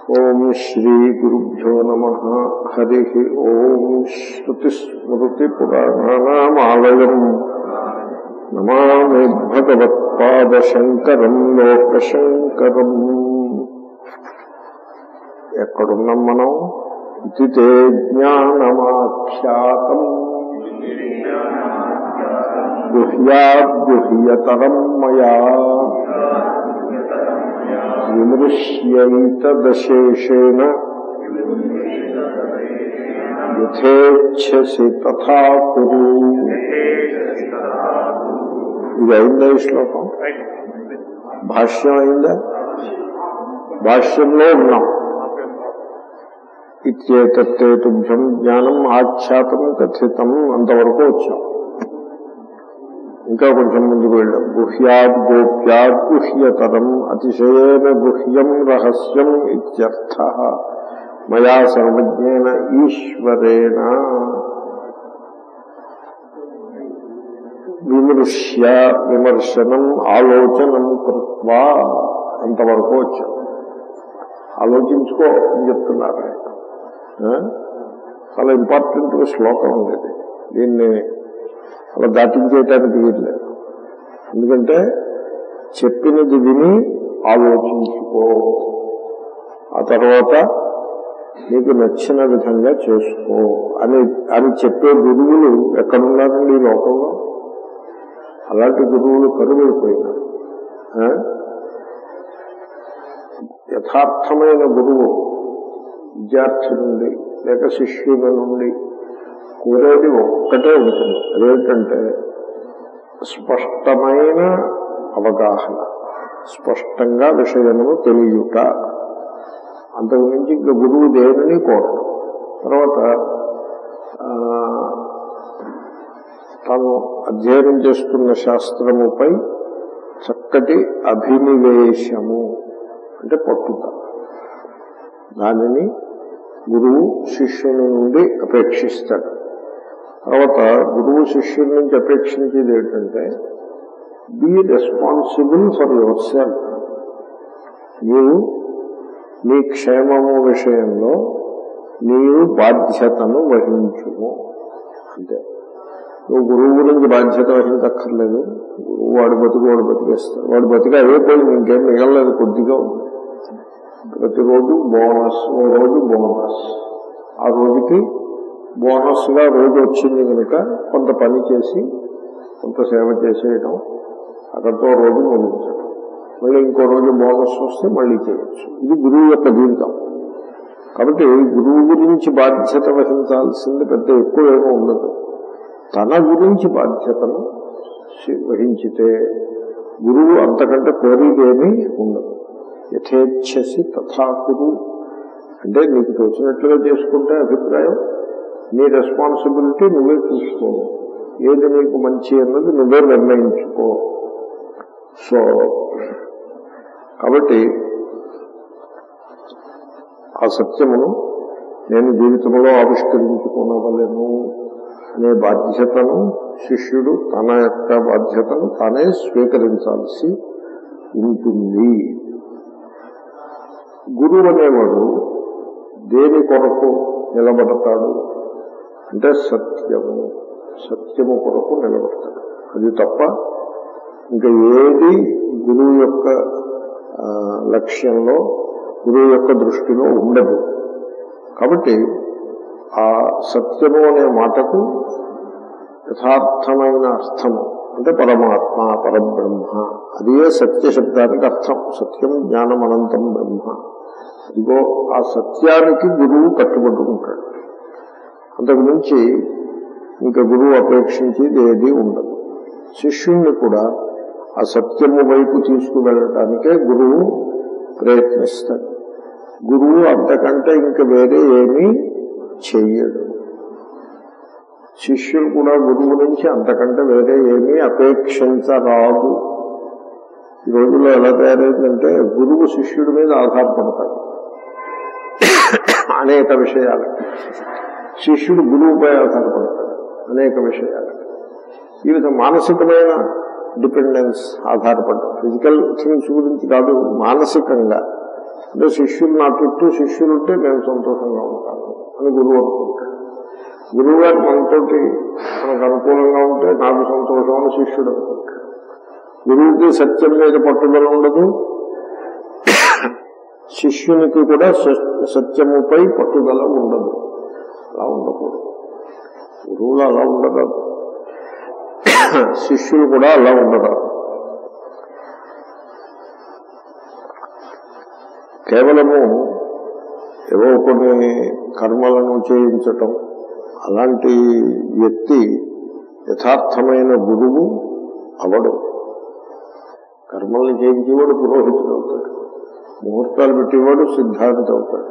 ఓం శ్రీ గురుభ్యో నమ హరి ఓం శ్రుతిస్మృతిపురాణానామాలయం నమామి భగవత్పాదశంకరం లోకశంకరం ఎక్కడున్నాం మనం ఇది తే జ్ఞానమాఖ్యాతం గుహ్యాద్గుహ్యతరం మయా విమృశ్యైతదశేషేణ యథేచ్ఛసి తథా కురు ఇది అయిందా ఈ శ్లోకం భాష్యం అయిందా భాష్యంలో ఉన్నాం ఇత్యేతత్తే తుభ్యం జ్ఞానం ఆఖ్యాతం కథితం అంతవరకు వచ్చాం ఇంకా కొంచెం ముందుకు వెళ్ళాం గుహ్యాద్ గోప్యాద్ గుహ్యతరం అతిశయేన గుహ్యం రహస్యం ఇత్యర్థ మయా సర్వజ్ఞేన ఈశ్వరేణ విమృశ్య విమర్శనం ఆలోచనం కృత్వా అంతవరకు వచ్చాం ఆలోచించుకో అని చెప్తున్నారు ఆయన ఆ? చాలా ఇంపార్టెంట్ శ్లోకం ఉండేది దీన్ని అలా దాటించేయటానికి వీల్లేదు ఎందుకంటే చెప్పినది విని ఆలోచించుకో ఆ తర్వాత నీకు నచ్చిన విధంగా చేసుకో అని అని చెప్పే గురువులు ఎక్కడున్నారండి ఈ లోకంలో అలాంటి గురువులు కరువైపోయినారు ఆ? యథార్థమైన గురువు విద్యార్థి నుండి లేక శిష్యుల నుండి కోరేది ఒక్కటే ఉంటుంది అదేంటంటే స్పష్టమైన అవగాహన స్పష్టంగా విషయమును తెలియట అంతకు మించి ఇంకా గురువు దేనిని కోరడం తర్వాత ఆ, తాను అధ్యయనం చేస్తున్న శాస్త్రముపై చక్కటి అభినివేశము అంటే పట్టుదల దానిని గురువు శిష్యుని నుండి అపేక్షిస్తాడు తర్వాత గురువు శిష్యుల నుంచి అపేక్షించేది ఏంటంటే be responsible for yourself నీవు నీ క్షేమము విషయంలో నీవు బాధ్యతను వహించుము అంతే నువ్వు గురువు గురించి బాధ్యత వహించక్కర్లేదు గురువు వాడు బతుకు వాడు బతికేస్తాడు వాడు బతిక అయిపోయింది ఇంకేం మిగలలేదు కొద్దిగా ఉంది ప్రతిరోజు బోనస్ ఓ రోజు బోనస్ ఆ రోజుకి బోనస్ గా రోజు వచ్చింది కనుక కొంత పని చేసి కొంత సేవ చేసేయడం అక్కడితో రోజు ముగించడం మళ్ళీ ఇంకో రోజు బోనస్ వస్తే మళ్ళీ చేయొచ్చు ఇది గురువు యొక్క జీవితం కాబట్టి గురువు గురించి బాధ్యత వహించాల్సింది పెద్ద ఎక్కువ ఏమీ ఉండదు తన గురించి బాధ్యతను సి- వహించితే గురువు అంతకంటే కోరికేమీ ఉండదు యథేచ్ఛసి తథాకురు అంటే నీకు తోచినట్లుగా చేసుకుంటే అభిప్రాయం నీ రెస్పాన్సిబిలిటీ నువ్వే చూసుకో ఏది నీకు మంచి అన్నది నువ్వే నిర్ణయించుకో సో కాబట్టి ఆ సత్యమును నేను జీవితంలో ఆవిష్కరించుకోనవలను అనే బాధ్యతను శిష్యుడు తన యొక్క బాధ్యతను తానే స్వీకరించాల్సి ఉంటుంది గురువు అనేవాడు దేని కొరకు నిలబడతాడు అంటే సత్యము సత్యము కొరకు నిలబడతాడు అది తప్ప ఇంకా ఏది గురువు యొక్క ఆ, లక్ష్యంలో గురువు యొక్క దృష్టిలో ఉండదు కాబట్టి ఆ సత్యము అనే మాటకు యథార్థమైన అర్థము అంటే పరమాత్మ పరబ్రహ్మ అదే సత్య శబ్దానికి అర్థం సత్యం జ్ఞానం అనంతం బ్రహ్మ ఇదిగో ఆ సత్యానికి గురువు కట్టుబట్టుకుంటాడు అంతకు మించి ఇంకా గురువు అపేక్షించేది ఏది ఉండదు శిష్యుణ్ణి కూడా ఆ సత్యము వైపు తీసుకువెళ్ళటానికే గురువు ప్రయత్నిస్తాడు గురువు అంతకంటే ఇంకా వేరే ఏమీ చెయ్యడు శిష్యులు కూడా గురువు నుంచి అంతకంటే వేరే ఏమీ అపేక్షించరాదు ఈ రోజుల్లో ఎలా తయారైందంటే గురువు శిష్యుడి మీద ఆధారపడతాడు అనేక విషయాలు శిష్యుడు గురువుపై ఆధారపడతాడు అనేక విషయాలు ఈ విధంగా మానసికమైన డిపెండెన్స్ ఆధారపడ్డం ఫిజికల్ థింగ్స్ గురించి కాదు మానసికంగా అంటే శిష్యులు నా చుట్టూ శిష్యులు ఉంటే నేను సంతోషంగా ఉంటాను అని గురువు అనుకుంటాడు గురువు గారు మనతోటి మనకు అనుకూలంగా ఉంటే నాకు సంతోషం అని శిష్యుడు అనుకుంటాడు గురువుకి సత్యం మీద పట్టుదల ఉండదు శిష్యునికి కూడా స- సత్యముపై పట్టుదల ఉండదు అలా ఉండకూడదు గురువులు అలా ఉండరాదు శిష్యులు కూడా అలా ఉండరాదు కేవలము ఏవో కొన్ని కర్మలను చేయించటం అలాంటి వ్యక్తి యథార్థమైన గురువు అవడు కర్మల్ని చేయించేవాడు పురోహితుడు అవుతాడు ముహూర్తాలు పెట్టేవాడు సిద్ధాంతి అవుతాడు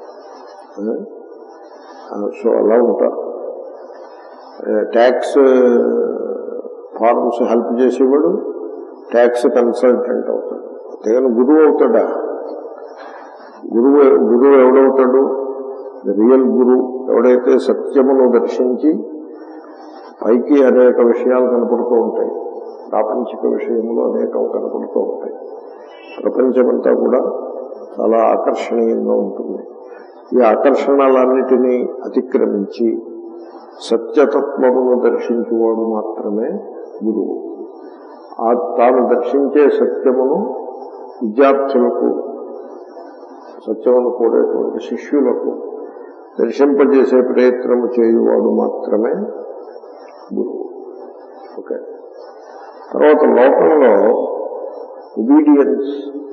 ఆ, సో అలా ఉంటారు ట్యాక్స్ ఫార్మ్స్ హెల్ప్ చేసేవాడు ట్యాక్స్ కన్సల్టెంట్ అవుతాడు అంతేగాని గురువు అవుతాడా గురువు గురువు ఎవడవుతాడు రియల్ గురు ఎవడైతే సత్యమును దర్శించి పైకి అనేక విషయాలు కనపడుతూ ఉంటాయి ప్రాపంచిక విషయములు అనేకం కనపడుతూ ఉంటాయి ప్రపంచమంతా కూడా చాలా ఆకర్షణీయంగా ఉంటుంది ఈ ఆకర్షణలన్నిటినీ అతిక్రమించి సత్యతత్వమును దర్శించువాడు మాత్రమే గురువు ఆ తాను దర్శించే సత్యమును విద్యార్థులకు సత్యమును కోరేటువంటి శిష్యులకు దర్శింపజేసే ప్రయత్నము చేయువాడు మాత్రమే గురువు ఓకే తర్వాత లోకంలో ఒబీడియన్స్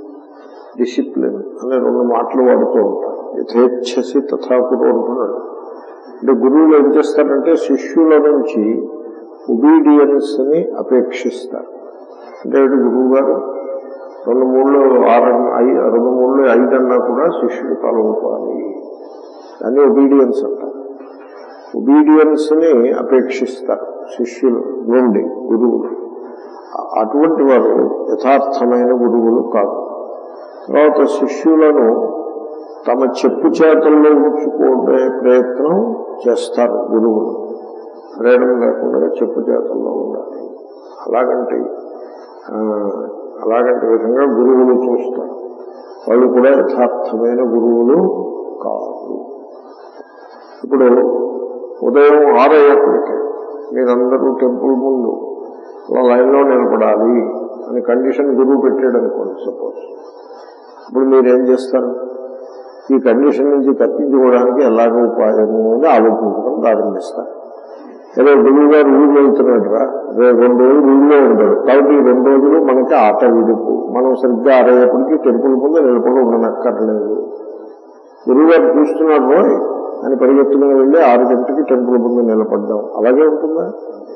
డిసిప్లిన్ అనే రెండు మాటలు వాడుతూ ఉంటారు యథేచ్ఛసి తథాకురు అంటున్నాడు అంటే గురువులు ఏం చేస్తారంటే శిష్యుల నుంచి ఒబీడియన్స్ ని అపేక్షిస్తారు అంటే వీడు గురువు గారు రెండు మూడు ఆరు ఐ- రెండు మూడు ఐదు అన్నా కూడా శిష్యుడు పాల్గొనాలి అని ఒబీడియన్స్ అంటారు ఒబీడియన్స్ ని అపేక్షిస్తారు శిష్యులు నుండి గురువులు అ- అటువంటి వారు యథార్థమైన గురువులు కాదు తర్వాత శిష్యులను తమ చెప్పు చేతల్లో ఉంచుకునే ప్రయత్నం చేస్తారు గురువులు ఫ్రీడమ్ లేకుండా చెప్పు చేతల్లో ఉండాలి అలాగంటే ఆ, అలాగంటి విధంగా గురువులు చూస్తారు వాళ్ళు కూడా యథార్థమైన గురువులు కాదు ఇప్పుడు ఉదయం ఆరయ్యేప్పటికీ మీరందరూ టెంపుల్ ముందు అలా లైన్లో నిలబడాలి అని కండిషన్ గురువు పెట్టాడు అనుకోండి సపోజ్ ఇప్పుడు మీరేం చేస్తారు ఈ కండిషన్ నుంచి తప్పించుకోవడానికి ఎలాగ ఉపాయము అని ఆలోచించడం ప్రారంభిస్తారు ఏదో గురువు గారు ఊళ్ళో వెళ్తున్నాడు రా రేపు రెండు రోజులు ఊళ్ళో ఉంటాడు కాబట్టి ఈ రెండు రోజులు మనకి ఆట విడుపు మనం సరిగ్గా ఆరేపటికి టెంపుల్ ముందు నిలబడి ఉండనక్కర్లేదు గురువు గారు చూస్తున్నాడు రోయ్ అని పరిగెత్తుకుని వెళ్ళి ఆరు గంటకి టెంపుల్ ముందు నిలబడ్డాం అలాగే ఉంటుందా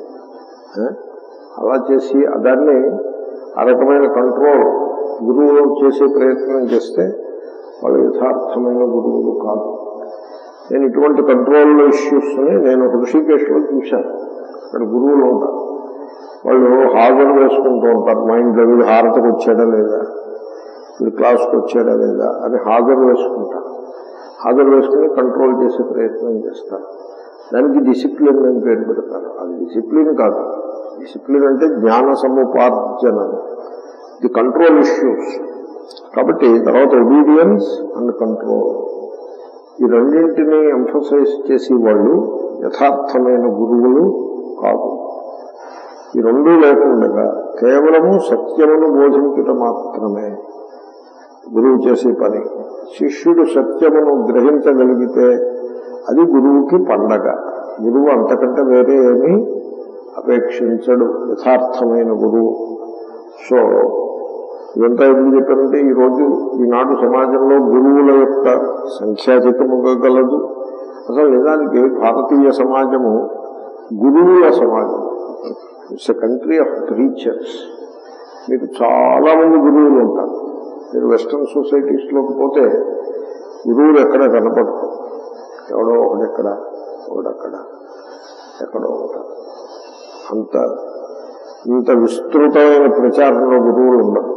ఏ? అలా చేసి దాన్ని ఆ రకమైన కంట్రోల్ గురువులు చేసే ప్రయత్నం చేస్తే వాళ్ళు యథార్థమైన గురువులు కాదు నేను ఇటువంటి కంట్రోల్ ఇష్యూస్ ని నేను హృషికేశ్లో చూశాను అక్కడ గురువులు ఉంటారు వాళ్ళు హాజరు వేసుకుంటూ ఉంటారు మైండ్లో వీడు హారతకు వచ్చాడా లేదా వీడు క్లాస్కి వచ్చాడా లేదా అని హాజరు వేసుకుంటారు హాజరు వేసుకుని కంట్రోల్ చేసే ప్రయత్నం చేస్తారు దానికి డిసిప్లిన్ అని పేరు పెడతారు అది డిసిప్లిన్ కాదు డిసిప్లిన్ అంటే జ్ఞాన సముపార్జనం ఇది కంట్రోల్ ఇష్యూస్ కాబట్టి తర్వాత ఒబీడియన్స్ అండ్ కంట్రోల్ ఈ రెండింటినీ ఎంఫసైజ్ చేసి వాళ్ళు యథార్థమైన గురువులు కాదు ఈ రెండూ లేకుండా కేవలము సత్యమును బోధించుట మాత్రమే గురువు చేసే పని శిష్యుడు సత్యమును గ్రహించగలిగితే అది గురువుకి పండగ గురువు అంతకంటే వేరే ఏమీ అపేక్షించడు యథార్థమైన గురువు సో ఇదంతా ఎందుకు చెప్పారంటే ఈ రోజు ఈనాడు సమాజంలో గురువుల యొక్క సంఖ్యాధికముగా గలదు అసలు నిజానికి భారతీయ సమాజము గురువుల సమాజం it's a country of teachers మీకు చాలా మంది గురువులు ఉంటారు మీరు వెస్ట్రన్ సొసైటీస్ లోకి పోతే గురువులు ఎక్కడ కనపడరు ఎవడో ఒకడెక్కడ ఒకడక్కడ ఎక్కడో ఉంటారు అంత ఇంత విస్తృతమైన ప్రచారంలో గురువులు ఉండరు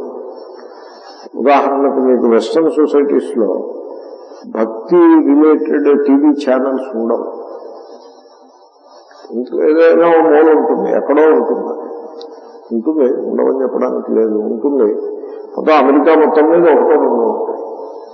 ఉదాహరణకు మీకు వెస్ట్రన్ సొసైటీస్ లో భక్తి రిలేటెడ్ టీవీ ఛానల్స్ ఉండవు ఇంట్లో ఏదైనా ఓ మూల ఉంటుంది ఎక్కడో ఉంటుంది ఉంటుంది ఉండవని చెప్పడానికి లేదు ఉంటుంది మొత్తం అమెరికా మొత్తం మీద ఒకటో రెండు ఉంటాయి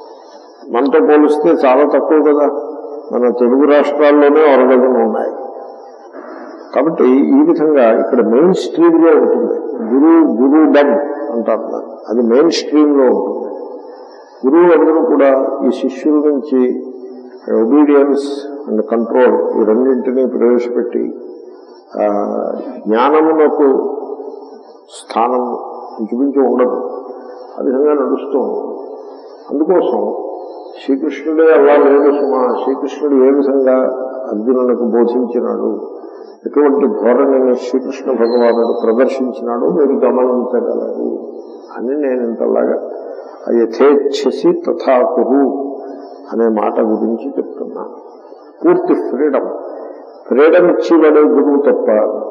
మనతో పోలిస్తే చాలా తక్కువ కదా మన తెలుగు రాష్ట్రాల్లోనే ఒరగజన ఉన్నాయి కాబట్టి ఈ విధంగా ఇక్కడ మెయిన్ స్ట్రీమ్ లో ఉంటుంది గురు గురు డమ్ అంటారు దాన్ని. అది మెయిన్ స్ట్రీమ్ లో ఉంటుంది గురువు అందరూ కూడా ఈ శిష్యుల నుంచి ఒబీడియన్స్ అండ్ కంట్రోల్ ఈ రెండింటినీ ప్రవేశపెట్టి ఆ, జ్ఞానమునకు స్థానం ఇంచుమించు ఉండదు ఆ విధంగా నడుస్తూ ఉంటుంది అందుకోసం శ్రీకృష్ణుడే అలా లేదు సుమా శ్రీకృష్ణుడు ఏ విధంగా అర్జునులకు బోధించినాడు ఎటువంటి ధోరణిని శ్రీకృష్ణ భగవానుడు ప్రదర్శించినాడో మీరు గమనించగలరు అని నేను ఇంతలాగా ఆ యథేచ్ఛసి తథాకురు అనే మాట గురించి చెప్తున్నాను పూర్తి ఫ్రీడమ్ ఫ్రీడమ్ ఇచ్చేవాడే గురువు తప్ప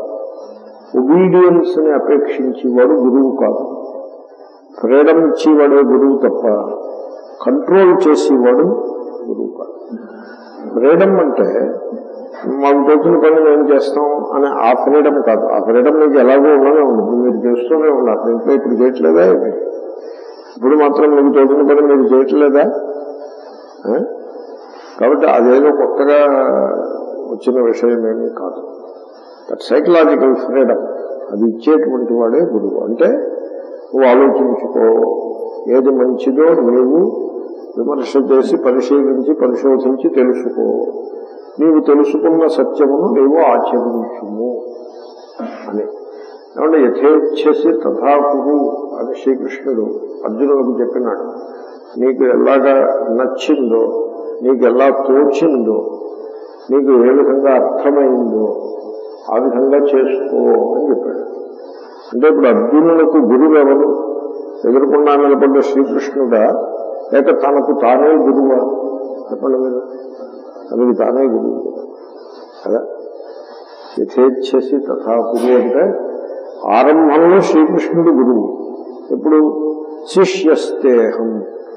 ఒబీడియన్స్ ని అపేక్షించేవాడు గురువు కాదు ఫ్రీడమ్ ఇచ్చేవాడే గురువు తప్ప కంట్రోల్ చేసేవాడు గురువు కాదు ఫ్రీడమ్ అంటే మాకు తోచిన పని మేము చేస్తాం అనే ఆ ఫ్రీడమ్ కాదు ఆ ఫ్రీడమ్ మీకు ఎలాగో ఉండనే ఉండదు మీరు చేస్తూనే ఉన్నారు ఇంట్లో ఇప్పుడు చేయట్లేదా ఏమి? ఇప్పుడు మాత్రం మీకు తోచిన పని మీరు చేయట్లేదా ఆ? కాబట్టి అదేదో కొత్తగా వచ్చిన విషయం ఏమీ కాదు దట్ సైకలాజికల్ ఫ్రీడమ్ అది ఇచ్చేటువంటి వాడే గురువు అంటే నువ్వు ఆలోచించుకో ఏది మంచిదో నీవు విమర్శ చేసి పరిశీలించి పరిశోధించి తెలుసుకో నీవు తెలుసుకున్న సత్యమును నీవు ఆచరించుము అని ఏమంటే యథేచ్ఛసి తథాకురు అని శ్రీకృష్ణుడు అర్జునుడికి చెప్పినాడు నీకు ఎలాగా నచ్చిందో నీకు ఎలా తోచిందో నీకు ఏ విధంగా అర్థమైందో ఆ విధంగా చేసుకో అని చెప్పాడు అంటే ఇప్పుడు అర్జునులకు గురువు ఎవరు ఎదురుకుండా నిలబడ్డ శ్రీకృష్ణుడా లేక తనకు తానే గురువా చెప్పండి మీరు తనకి తానే గురువు కదా యథేచ్ఛసి తథా గురువు అంటే ఆరంభంలో శ్రీకృష్ణుడు గురువు ఎప్పుడు శిష్యస్తేహం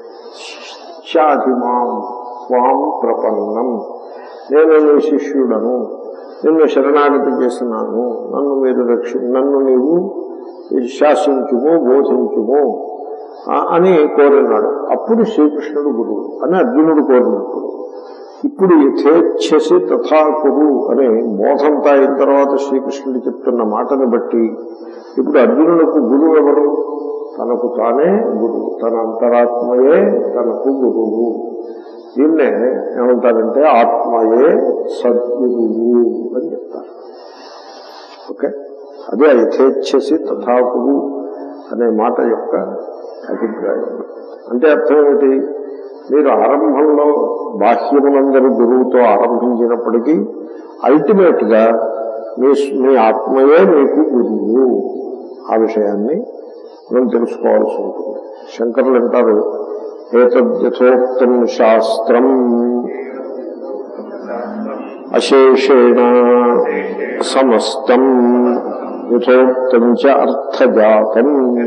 శిష్యాధిమాం స్వాం ప్రపన్నం నేను నీ శిష్యుడను నిన్ను శరణాగతి చేసినాను నన్ను మీరు రక్షి నన్ను నీవు శాసించుము బోధించుము ఆ, అని కోరినాడు అప్పుడు శ్రీకృష్ణుడు గురువు అని అర్జునుడు కోరినప్పుడు ఇప్పుడు యథేచ్ఛసి తథాకురు అనే బోధంతా అయిన తర్వాత శ్రీకృష్ణుడు చెప్తున్న మాటను బట్టి ఇప్పుడు అర్జునులకు గురువు ఎవరు తనకు తానే గురువు తన అంతరాత్మయే తనకు గురువు దీన్నే ఏమంటారంటే ఆత్మయే సద్గురువు అని చెప్తారు ఓకే అదే యథేచ్ఛసి తథాకురు అనే మాట యొక్క అభిప్రాయం అంటే అర్థం ఏమిటి మీరు ఆరంభంలో బాహ్యములందరూ గురువుతో ఆరంభించినప్పటికీ అల్టిమేట్ గా మీ మీ ఆత్మయే మీకు గురువు ఆ విషయాన్ని మనం తెలుసుకోవాల్సి ఉంటుంది శంకరులు అంటారు ఏతద్యథోక్తం శాస్త్రం అశేషేణ సమస్తం యథోక్తం చ అర్థజాతం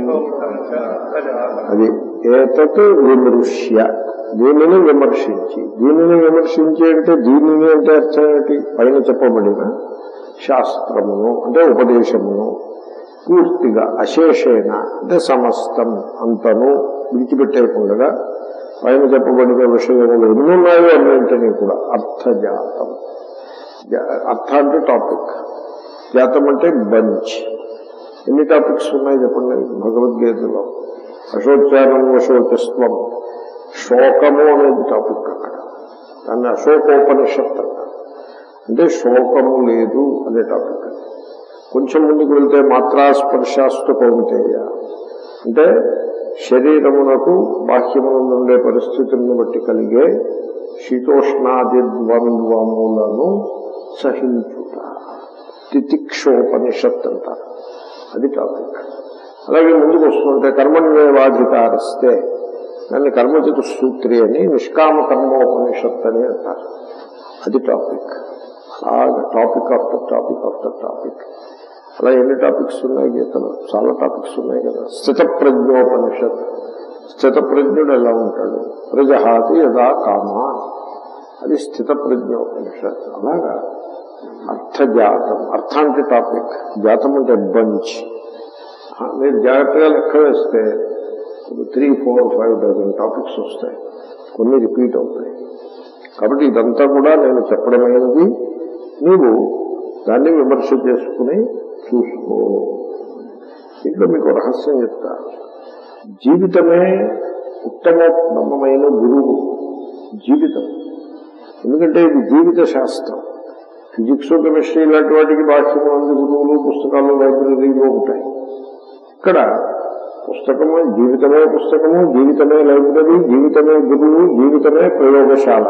అది ఏతత్ విమృశ్య దీనిని విమర్శించి దీనిని విమర్శించి అంటే దీనిని అంటే అర్థం ఏంటి పైన చెప్పబడిన శాస్త్రమును అంటే ఉపదేశమును పూర్తిగా అశేషేణ అంటే సమస్తం అంతను విడిచిపెట్టేయకుండా పైన చెప్పబడిన విషయములు ఎన్ని ఉన్నాయో అన్నింటినీ కూడా అర్థజాతం జా- అర్థ అంటే టాపిక్ జాతం అంటే బంచ్ ఎన్ని టాపిక్స్ ఉన్నాయి చెప్పండి భగవద్గీతలో అశోచారం అశోచస్వం శోకము అనేది టాపిక్ అక్కడ దాన్ని అశోకోపనిషత్ అంటారు అంటే శోకము లేదు అనే టాపిక్ కొంచెం ముందుకు వెళ్తే మాత్రా స్పర్శాస్తు కౌంతేయ అంటే శరీరమునకు బాహ్యమునందు ఉండే పరిస్థితులను బట్టి కలిగే శీతోష్ణాది ద్వంద్వములను సహించుట తితిక్షోపనిషత్ అంటారు అది టాపిక్ అలాగే ముందుకు వస్తుంటే కర్మణ్యేవాధికారస్తే దాన్ని కర్మచిత సూత్రి అని నిష్కామ కర్మోపనిషత్ అని అంటారు అది టాపిక్ అలాగా topic after topic after topic అలా ఎన్ని టాపిక్స్ ఉన్నాయి గీతలో చాలా టాపిక్స్ ఉన్నాయి కదా స్థిత ప్రజ్ఞోపనిషత్ స్థిత ప్రజ్ఞుడు ఎలా ఉంటాడు ప్రజహాతి యదా కామా అది స్థిత ప్రజ్ఞోపనిషత్ అలాగా అర్థజాతం అర్థ అంటే టాపిక్ జాతం అంటే బంచ్ ఆ, మీరు జాగ్రత్తగా లెక్క వేస్తే three four five dozen topics వస్తాయి కొన్ని రిపీట్ అవుతాయి కాబట్టి ఇదంతా కూడా నేను చెప్పడమైనది నీవు దాన్ని విమర్శ చేసుకుని చూసుకో ఇంట్లో మీకు రహస్యం చెప్తా జీవితమే ఉత్తమోత్తమైన గురువు జీవితం ఎందుకంటే ఇది జీవిత శాస్త్రం ఫిజిక్స్ కెమిస్ట్రీ ఇలాంటి వాటికి భాష్యం మంది గురువులు పుస్తకాలు లైబ్రరీలు ఉంటాయి ఇక్కడ పుస్తకము జీవితమే పుస్తకము జీవితమే లైబ్రరీ జీవితమే గురువు జీవితమే ప్రయోగశాల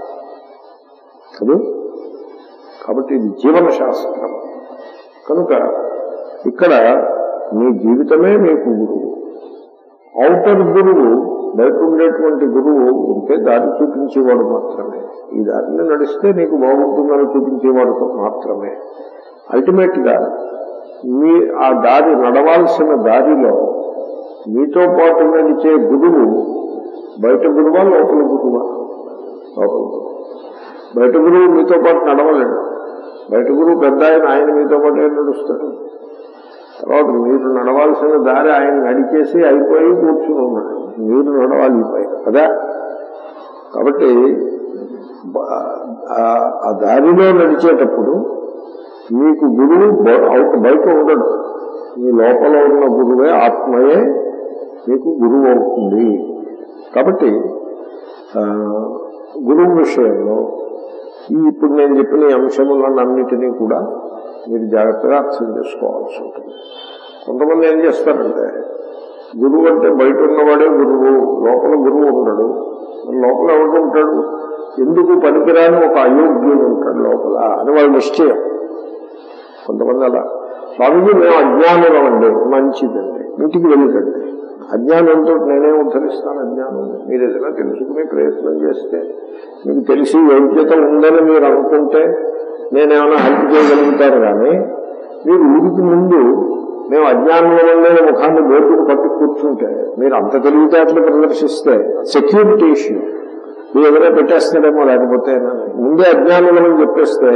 కదా కాబట్టి ఇది జీవన శాస్త్రం కనుక ఇక్కడ మీ జీవితమే మీకు గురువు ఔటర్ గురువు బయట ఉండేటువంటి గురువు ఉంటే దారి చూపించేవాడు మాత్రమే ఈ దారిని నడిస్తే నీకు బాగుంటుందని చూపించేవాడు మాత్రమే అల్టిమేట్ గా మీ ఆ దారి నడవాల్సిన దారిలో మీతో పాటు నడిచే గురువు బయట గురువా లోపల గురువా లోపల గురువు బయట గురువు మీతో పాటు నడవలేడు బయట గురువు పెద్ద ఆయన ఆయన మీతో పాటు నడుస్తాడు తర్వాత మీరు నడవాల్సిన దారి ఆయన నడిచేసి అయిపోయి కూర్చుని ఉన్నాడు మీరు నడవాలి ఈ పైన కదా కాబట్టి బ- ఆ- ఆ దారిలో నడిచేటప్పుడు మీకు గురువు బ- అవుట్ బయట ఉండడు మీ లోపల ఉన్న గురువే ఆత్మయే మీకు గురువు అవుతుంది కాబట్టి ఆ, గురువు విషయంలో ఈ ఇప్పుడు నేను చెప్పిన ఈ అంశములన్నిటినీ కూడా మీరు జాగ్రత్తగా అర్థం చేసుకోవాల్సి ఉంటుంది కొంతమంది ఏం చేస్తారంటే గురువు అంటే బయట ఉన్నవాడే గురువు లోపల గురువు ఉండడు మరి లోపల ఎవరు ఉంటాడు ఎందుకు పనికిరాని ఒక అయోగ్యుడు ఉంటాడు లోపల అని వాళ్ళ నిశ్చయం కొంతమంది అలా స్వామిజీ మేము అజ్ఞానులం అండి మంచిదండి ఇంటికి వెళ్ళకండి అజ్ఞానంతో నేనే ఉద్ధరిస్తాను అజ్ఞానం మీరు ఏదైనా తెలుసుకునే ప్రయత్నం చేస్తే మీకు తెలిసి యోగ్యత ఉందని మీరు అనుకుంటే నేనేమైనా హెల్ప్ చేయగలుగుతాను కానీ మీరు ఊరికి ముందు మేము అజ్ఞానంలో ముఖాన్ని బోర్డుకు పట్టి కూర్చుంటే మీరు అంత తెలివితేటలు ప్రదర్శిస్తే సెక్యూరిటీ ఇష్యూ మీరు ఎవరైనా పెట్టేస్తాడేమో లేకపోతే ముందే అజ్ఞానులని చెప్పేస్తే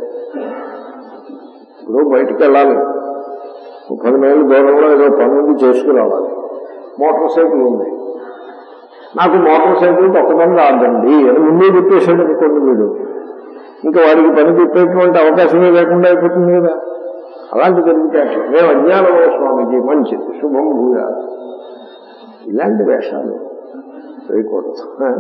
ఇప్పుడు బయటికి వెళ్ళాలి ఒక పది మైళ్ళ దూరంలో ఏదో పనుంది చేసుకురావాలి మోటార్ సైకిల్ ఉంది నాకు మోటార్ సైకిల్ తొక్కడం రాదండి అని ముందే చెప్పేసాడు అనుకోండి వీడు ఇంకా వాడికి పని చెప్పేటువంటి అవకాశమే లేకుండా అయిపోతుంది కదా అలాంటి తెలివితేటలు మేము అజ్ఞానమో స్వామిజీ మంచిది శుభం భూయా ఇలాంటి వేషాలు వేయకూడదు ఆ?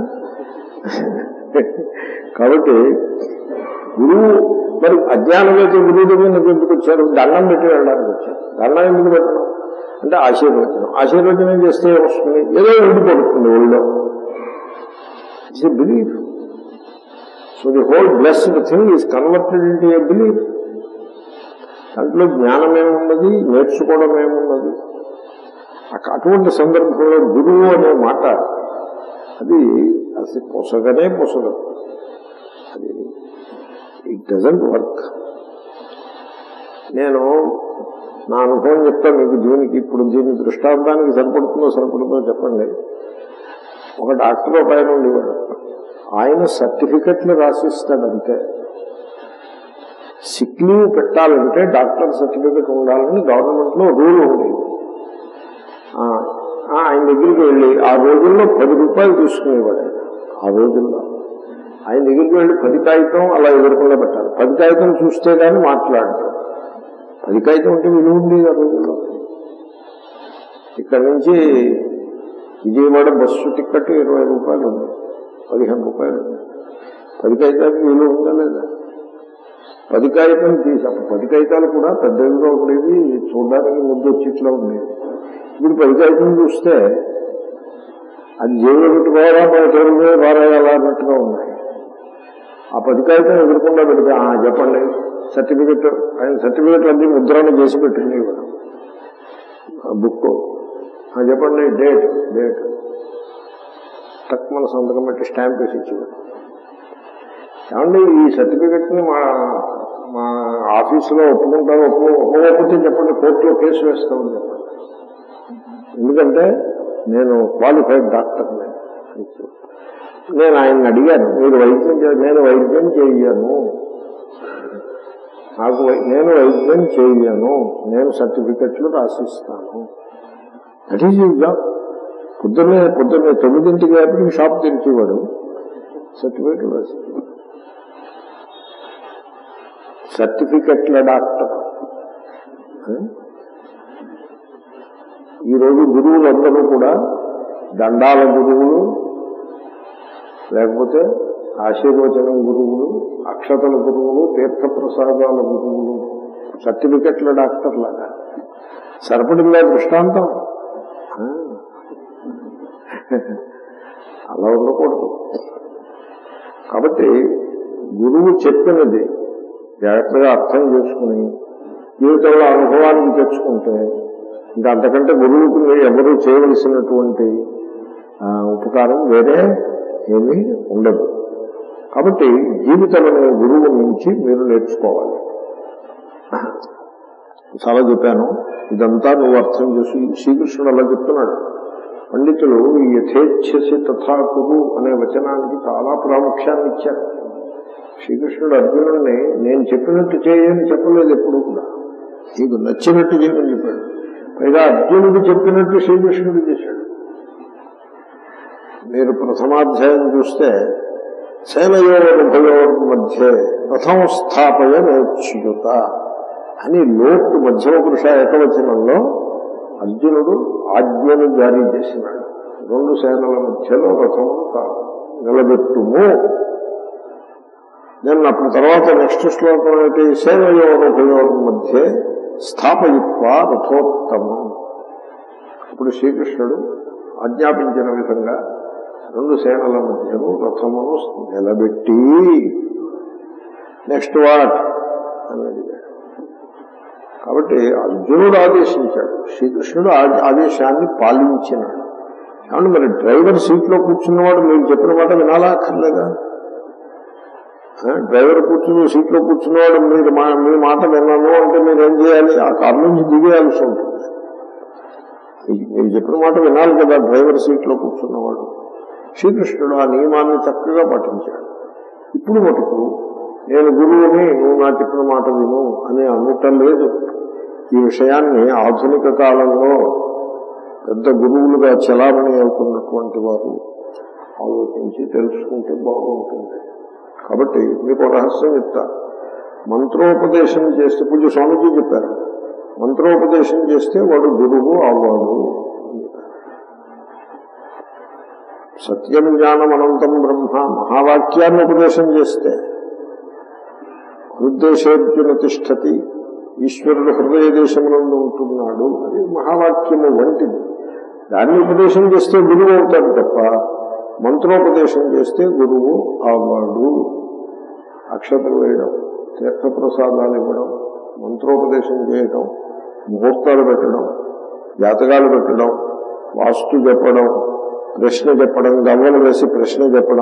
కాబట్టి గురువు మరి అజ్ఞానమైతే గురువు దగ్గర నీకు ఎందుకు వచ్చారు దండం పెట్టి వెళ్ళడానికి వచ్చారు దండం ఎందుకు పెట్టడం అంటే ఆశీర్వచనం ఆశీర్వచనం చేస్తే ఏమొస్తుంది ఏదో ఉండిపోతుంది ఒళ్ళో it's a belief so the whole blessed thing is converted into a belief దాంట్లో జ్ఞానం ఏమున్నది నేర్చుకోవడం ఏమున్నది అక- అటువంటి సందర్భంలో గురువు అనే మాట అది అసలు పొసగనే పొసగదు అది ఇట్ డజంట్ వర్క్ నేను నా అనుభవం చెప్తా మీకు దీనికి ఇప్పుడు దీని దృష్టాంతానికి సరిపడుతుందో సరిపడుతుందో చెప్పండి ఒక డాక్టర్ ఒక ఆయన ఉండేవాడు ఆయన సర్టిఫికెట్లు రాసిస్తాడంతే సిక్ లీవ్ పెట్టాలంటే డాక్టర్ సర్టిఫికెట్ ఉండాలని గవర్నమెంట్ లో రూల్ ఉండేది ఆ, ఆ, ఆయన దగ్గరికి వెళ్ళి ఆ రోజుల్లో పది రూపాయలు తీసుకునేవాడు ఆయన. ఆ రోజుల్లో ఆయన దగ్గరికి వెళ్ళి పది కాగితం అలా ఎదుర్కొండా పెట్టాలి పది కాగితం చూస్తే గానీ మాట్లాడతాడు పది కాగితం ఉంటే విలువ ఉండేది ఆ రోజుల్లో ఇక్కడ నుంచి విజయవాడ బస్సు టికెట్ ఇరవై రూపాయలు ఉంది పదిహేను రూపాయలు ఉంది పది కాగితానికి విలువ ఉందా లేదా పది కాగితం తీసాం పది కాగితాలు కూడా పెద్దవిగా ఉండేవి చూడడానికి ముద్దు వచ్చిట్లా ఉండేవి ఇప్పుడు పది కాగితం చూస్తే అది జైలు పెట్టుకోవాలా మన తెలుగు వారాయాలా అన్నట్టుగా ఉన్నాయి ఆ పది కాగితం ఎదుర్కొండా పెడితే "ఆ, చెప్పండి సర్టిఫికెట్ ఆయన సర్టిఫికెట్ అన్ని ముద్రణ చేసి పెట్టింది ఇవ్వడం బుక్ ఆ, చెప్పండి డేట్ డేట్ టక్ మన సంతకం పెట్టి స్టాంప్ వేసి ఇచ్చేవాడు ఏమండి ఈ సర్టిఫికెట్ ని మా మా ఆఫీసులో ఒప్పుకుంటారు ఒప్పు ఒప్పుకోకపోతే చెప్పండి కోర్టులో కేసు వేస్తామని చెప్పండి ఎందుకంటే నేను క్వాలిఫైడ్ డాక్టర్ నేను ఆయన్ని అడిగాను మీరు వైద్యం చే- నేను వైద్యం చేయను నాకు వై- నేను వైద్యం చేయను నేను సర్టిఫికెట్లు రాసిస్తాను దట్ ఈజ్ యూ జాబ్ పొద్దున్నే పొద్దున్నే తొమ్మిదింటికి కాబట్టి షాప్ తెరిచేవాడు సర్టిఫికెట్ రాసి సర్టిఫికెట్ల డాక్టర్ ఈరోజు గురువులందరూ కూడా దండాల గురువులు లేకపోతే ఆశీర్వచనం గురువులు అక్షతల గురువులు తీర్థప్రసాదాల గురువులు సర్టిఫికెట్ల డాక్టర్ లాగా సరిపడిందా దృష్టాంతం ఆ. అలా ఉండకూడదు కాబట్టి గురువు చెప్పినది జాగ్రత్తగా అర్థం చేసుకుని జీవితంలో అనుభవానికి తెచ్చుకుంటే ఇంకా అంతకంటే గురువుకు మీరు ఎవరూ చేయవలసినటువంటి ఆ, ఉపకారం వేరే ఏమీ ఉండదు కాబట్టి జీవితంలో గురువు నుంచి మీరు నేర్చుకోవాలి చాలా చెప్పాను ఇదంతా నువ్వు అర్థం చేసి శ్రీకృష్ణుడు అలా చెప్తున్నాడు పండితులు ఈ యథేచ్ఛసి తథాకురు అనే వచనానికి చాలా ప్రాముఖ్యాన్ని ఇచ్చారు శ్రీకృష్ణుడు అర్జునుడిని నేను చెప్పినట్టు చేయని చెప్పలేదు ఎప్పుడు కూడా నీకు నచ్చినట్టు చేయని చెప్పాడు పైగా అర్జునుడు చెప్పినట్టు శ్రీకృష్ణుడు చేశాడు మీరు ప్రథమాధ్యాయం చూస్తే సేనయోరుభయోర్ మధ్య రథం స్థాపయ నేర్చుయుత అని లోటు మధ్యమ పురుష ఏకవచనంలో అర్జునుడు ఆజ్ఞను జారీ చేసినాడు రెండు సేనల మధ్యలో రథం నిలబెట్టుము నేను అప్పుడు తర్వాత నెక్స్ట్ శ్లోకం ఏంటి సేనయోరుభయోర్ మధ్య స్థాపయిత్వ రథోత్తమం ఇప్పుడు శ్రీకృష్ణుడు ఆజ్ఞాపించిన విధంగా రెండు సేనల మధ్యను రథమును నిలబెట్టి నెక్స్ట్ వాట్ అని అడిగాడు కాబట్టి అర్జునుడు ఆదేశించాడు శ్రీకృష్ణుడు ఆ- ఆదేశాన్ని పాలించినాడు కాబట్టి మరి డ్రైవర్ సీట్లో కూర్చున్నవాడు మీరు చెప్పిన మాట వినాలా అక్కర్లేదా ఆ, డ్రైవర్ కూర్చుని సీట్లో కూర్చున్నవాడు మీరు మా మీ మాట విన్నాను అంటే మీరు ఏం చేయాలి ఆ కారు నుంచి దిగేయాల్సి ఉంటుంది మీ- మీరు చెప్పిన మాట వినాలి కదా డ్రైవర్ సీట్లో కూర్చున్నవాడు శ్రీకృష్ణుడు ఆ నియమాన్ని చక్కగా పాటించాడు ఇప్పుడు మటుకు నేను గురువుని నువ్వు నా చెప్పిన మాట విను అని అనటం లేదు ఈ విషయాన్ని ఆధునిక కాలంలో పెద్ద గురువులుగా చలామణి అవుతున్నటువంటి వారు ఆలోచించి తెలుసుకుంటే బాగుంటుంది కాబట్టి మీకు ఒక రహస్యం చెప్తా మంత్రోపదేశం చేస్తే పూజ స్వామీజీ చెప్పారు మంత్రోపదేశం చేస్తే వాడు గురువు అవ్వాడు సత్యం జ్ఞానం అనంతం బ్రహ్మ మహావాక్యాన్ని ఉపదేశం చేస్తే హృదయశేర్జున తిష్టతి ఈశ్వరుడు హృదయ దేశమునందు ఉంటున్నాడు అది మహావాక్యము వంటిది దాన్ని ఉపదేశం చేస్తే గురువు అవుతాడు తప్ప మంత్రోపదేశం చేస్తే గురువు అవ్వడు అక్షతలు వేయడం తీర్థప్రసాదాలు ఇవ్వడం మంత్రోపదేశం చేయడం ముహూర్తాలు పెట్టడం జాతకాలు పెట్టడం వాస్తు చెప్పడం ప్రశ్న చెప్పడం గవ్వలు వేసి ప్రశ్న చెప్పడం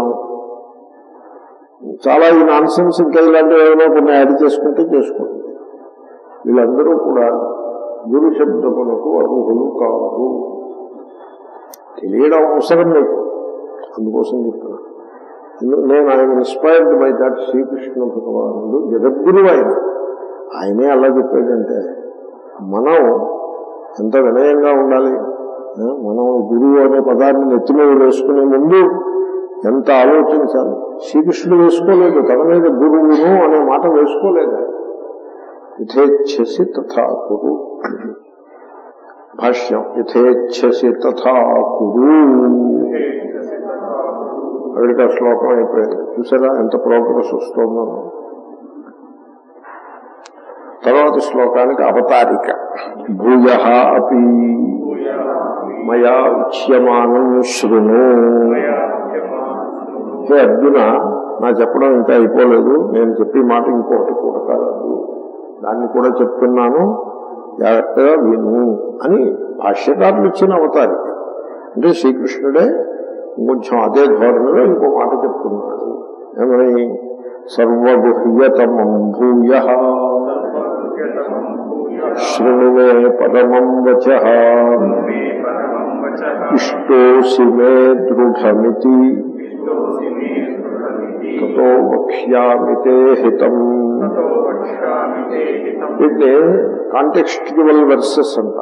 చాలా ఈ నాన్ సెన్స్ ఇంకా ఇలాంటివి ఏమైనా కొన్ని యాడ్ చేసుకుంటే చేసుకోండి వీళ్ళందరూ కూడా గురు శబ్దములకు అర్హులు కాదు తెలియడం అవసరం మీకు అందుకోసం చెప్తున్నా ఎందు- నేను ఆయన ఇన్స్పైర్డ్ బై దట్ శ్రీకృష్ణ భగవానుడు జగద్గురువు ఆయన ఆయనే అలా చెప్పాడంటే మనం ఎంత వినయంగా ఉండాలి ఆ, మనం గురువు అనే పదాన్ని నెత్తి మీద వేసుకునే ముందు ఎంత ఆలోచించాలి శ్రీకృష్ణుడు వేసుకోలేదు తన మీద గురువును అనే మాట వేసుకోలేదు యథేచ్ఛసి తథా కురు భాష్యం యథేచ్ఛసి తథా కురు అక్కడికి ఆ శ్లోకం అయిపోయింది చూసారా ఎంత ప్రోగ్రెస్ వస్తుందో తర్వాత శ్లోకానికి అవతారిక భూయ అపి మయా ఉచ్యమానం శృణు హే అర్జున నా చెప్పడం ఇంకా అయిపోలేదు నేను చెప్పే మాట ఇంకొకటి కూడా కాదు దాన్ని కూడా చెప్తున్నాను జాగ్రత్తగా విను అని భాష్యకారులు ఇచ్చిన అవతారిక అంటే శ్రీకృష్ణుడే కొంచెం అదే ధోరణిలో ఇంకో మాట చెప్తున్నాడు ఏమని సర్వగుహ్యతమం భూయ శృణుమే పరమం వచ ఇష్టోసి మే దృఢమితి తతో వక్ష్యామితే హితం వీటిని కాంటెక్స్చువల్ వెర్సెస్ అంటారు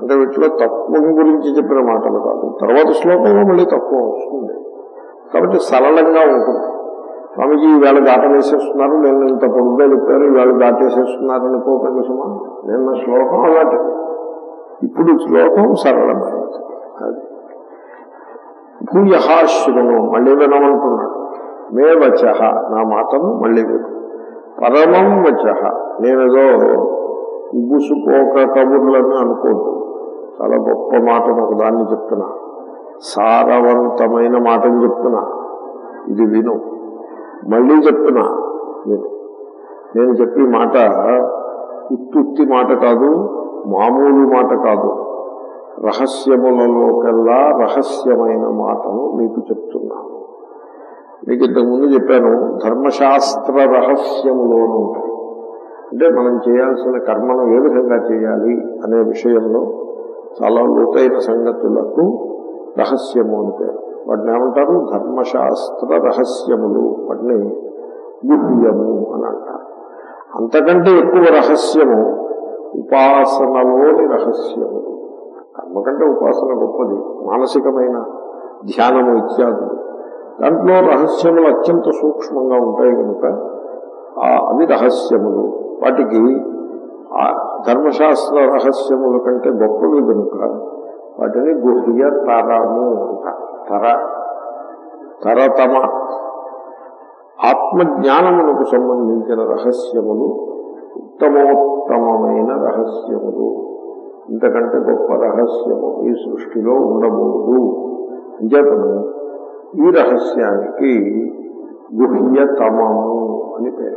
అంటే వీటిలో తత్వం గురించి చెప్పిన మాటలు కాదు తర్వాత శ్లోకంలో మళ్ళీ తత్వం వస్తుంది కాబట్టి సరళంగా ఉంటుంది స్వామిజీ ఈవేళ దాట వేసేస్తున్నారు నేను ఇంత పొడుగ్గా చెప్పారు ఈవేళ దాటేసేస్తున్నారు అనుకోకండి సుమా నిన్న శ్లోకం అలాంటి ఇప్పుడు శ్లోకం సరళమైనది అది భూయ శృణు మళ్ళీ వినమంటున్నాడు మే వచ నా మాటను మళ్ళీ విను పరమం వచ నేనేదో ఉబ్బుసుపోక కబుర్లను అనుకోద్దు చాలా గొప్ప మాటను ఒకదాన్ని చెప్తున్నా సారవంతమైన మాటను చెప్తున్నా ఇది విను మళ్ళీ చెప్తున్నా విను నేను చెప్పే మాట ఉత్తుత్తి మాట కాదు మామూలు మాట కాదు రహస్యములలోకెల్లా రహస్యమైన మాటను మీకు చెప్తున్నాను మీకు ఇంతకుముందు చెప్పాను ధర్మశాస్త్ర రహస్యములోనూ ఉంటాయి అంటే మనం చేయాల్సిన కర్మను ఏ విధంగా చేయాలి అనే విషయంలో చాలా లోతైన సంగతులకు రహస్యము అని పేరు వాటిని ఏమంటారు ధర్మశాస్త్ర రహస్యములు వాటిని గుహ్యము అని అంటారు అంతకంటే ఎక్కువ రహస్యము ఉపాసనలోని రహస్యము కర్మ కంటే ఉపాసన గొప్పది మానసికమైన ధ్యానము ఇత్యాదులు దాంట్లో రహస్యములు అత్యంత సూక్ష్మంగా ఉంటాయి కనుక ఆ అవి రహస్యములు వాటికి ఆ ధర్మశాస్త్ర రహస్యముల కంటే గొప్పవి కనుక వాటిని గుహ్య తరము అంటారు తర తరతమ ఆత్మజ్ఞానమునకు సంబంధించిన రహస్యములు ఉత్తమోత్తమైన రహస్యములు ఇంతకంటే గొప్ప రహస్యము ఈ సృష్టిలో ఉండబోదు అంచేతను ఈ రహస్యానికి గుహ్యతమము అని పేరు